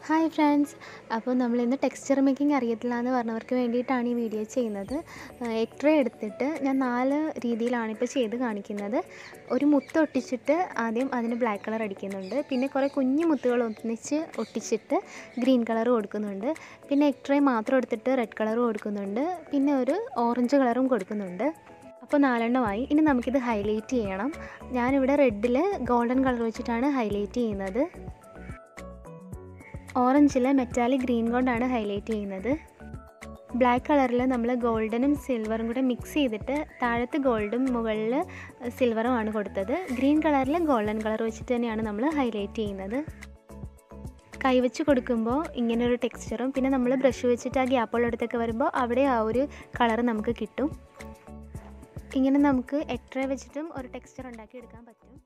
hi friends അപ്പോൾ നമ്മളിന്ന് texture making അറിയത്തില്ല എന്ന് പറഞ്ഞവർക്ക് വേണ്ടിയിട്ടാണ് ഈ വീഡിയോ ചെയ്യുന്നത് എക്ട്രേ എടുത്തിട്ട് ഞാൻ നാല് രീതിയിലാണ് ഇപ്പോൾ ചെയ്ത് കാണിക്കുന്നത് ഒരു മുത്ത് ഒട്ടിച്ചിട്ട് ആദ്യം അതിന് ബ്ലാക്ക് കളർ അടിക്കുന്നുണ്ട് പിന്നെ കുറേ കുഞ്ഞു മുത്തുകൾ ഒന്നിച്ച് ഒട്ടിച്ചിട്ട് ഗ്രീൻ കളർ കൊടുക്കുന്നുണ്ട് പിന്നെ എക്ട്രേ മാത്രം എടുത്തിട്ട് റെഡ് കളർ കൊടുക്കുന്നുണ്ട് പിന്നെ ഒരു ഓറഞ്ച് കളറും കൊടുക്കുന്നുണ്ട് അപ്പോൾ നാലെണ്ണമായി ഇനി നമുക്കിത് ഹൈലൈറ്റ് ചെയ്യണം ഞാനിവിടെ റെഡിൽ ഗോൾഡൻ കളർ വെച്ചിട്ടാണ് ഹൈലൈറ്റ് ചെയ്യുന്നത് ഓറഞ്ചിൽ മെറ്റാലിക് ഗ്രീൻ കൊണ്ടാണ് ഹൈലൈറ്റ് ചെയ്യുന്നത് ബ്ലാക്ക് കളറിൽ നമ്മൾ ഗോൾഡനും സിൽവറും കൂടെ മിക്സ് ചെയ്തിട്ട് താഴത്ത് ഗോൾഡും മുകളിൽ സിൽവറുമാണ് കൊടുത്തത് ഗ്രീൻ കളറിൽ ഗോൾഡൻ കളർ വെച്ചിട്ട് തന്നെയാണ് നമ്മൾ ഹൈലൈറ്റ് ചെയ്യുന്നത് കൈവച്ച് കൊടുക്കുമ്പോൾ ഇങ്ങനെ ഒരു ടെക്സ്ചറും പിന്നെ നമ്മൾ ബ്രഷ് വെച്ചിട്ട് ആ ഗ്യാപ്പുള്ളിടത്തൊക്കെ വരുമ്പോൾ അവിടെ ആ ഒരു കളർ നമുക്ക് കിട്ടും ഇങ്ങനെ നമുക്ക് എക്ട്രേ വെച്ചിട്ടും ഒരു ടെക്സ്ചർ ഉണ്ടാക്കി എടുക്കാൻ പറ്റും